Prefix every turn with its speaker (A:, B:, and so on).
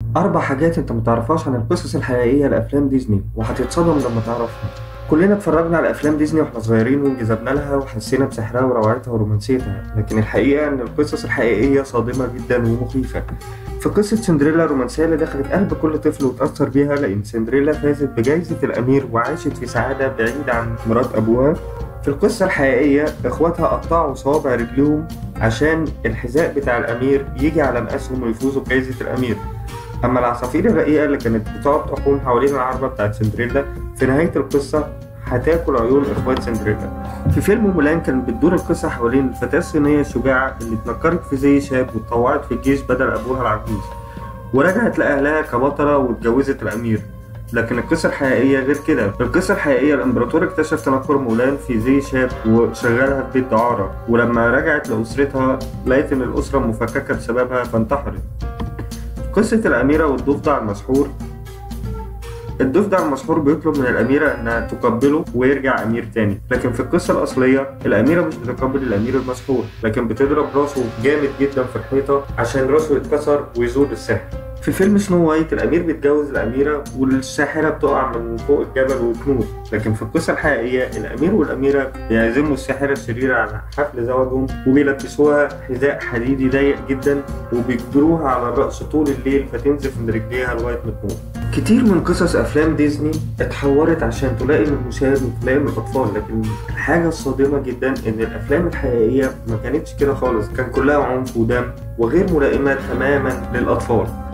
A: أربع حاجات أنت متعرفهاش عن القصص الحقيقية لأفلام ديزني وهتتصدم لما تعرفها كلنا اتفرجنا على أفلام ديزني واحنا صغيرين وانجذبنا لها وحسينا بسحرها وروعتها ورومانسيتها لكن الحقيقة إن القصص الحقيقية صادمة جدا ومخيفة في قصة سندريلا الرومانسية اللي دخلت قلب كل طفل وتأثر بيها لأن سندريلا فازت بجائزة الأمير وعاشت في سعادة بعيد عن مرات أبوها في القصة الحقيقية إخواتها قطعوا صوابع رجليهم عشان الحذاء بتاع الأمير يجي على مقاسهم ويفوزوا بجائزة الأمير أما العصافير الرقيقة اللي كانت بتقعد تحوم حوالين العربة بتاعت سندريلا في نهاية القصة هتاكل عيون إخوات سندريلا في فيلم مولان كانت بتدور القصة حوالين الفتاة الصينية الشجاعة اللي اتنكرت في زي شاب واتطوعت في الجيش بدل أبوها العجوز ورجعت لأهلها كبطلة واتجوزت الأمير لكن القصة الحقيقية غير كده القصة الحقيقية الإمبراطور اكتشف تنكر مولان في زي شاب وشغلها في بيت دعارة ولما رجعت لأسرتها لقيت إن الأسرة مفككة بسببها فانتحرت قصة الأميرة والضفدع المسحور الضفدع المسحور بيطلب من الأميرة إنها تقبله ويرجع أمير تاني لكن في القصة الأصلية الأميرة مش بتقبل الأمير المسحور لكن بتضرب راسه جامد جدا في الحيطة عشان راسه يتكسر ويزول السحر في فيلم سنو وايت الأمير بيتجوز الأميرة والساحرة بتقع من فوق الجبل وتموت لكن في القصة الحقيقية الأمير والأميرة بيعزموا الساحرة الشريرة على حفل زواجهم وبيلبسوها حذاء حديدي ضيق جدا وبيجبروها على الرقص طول الليل فتنزف من رجليها لغاية ما تموت كتير من قصص أفلام ديزني اتحورت عشان تلائم المشاهد وتلائم الأطفال لكن الحاجة الصادمة جدا إن الأفلام الحقيقية ما كانتش كده خالص كان كلها عنف ودم وغير ملائمة تماما للأطفال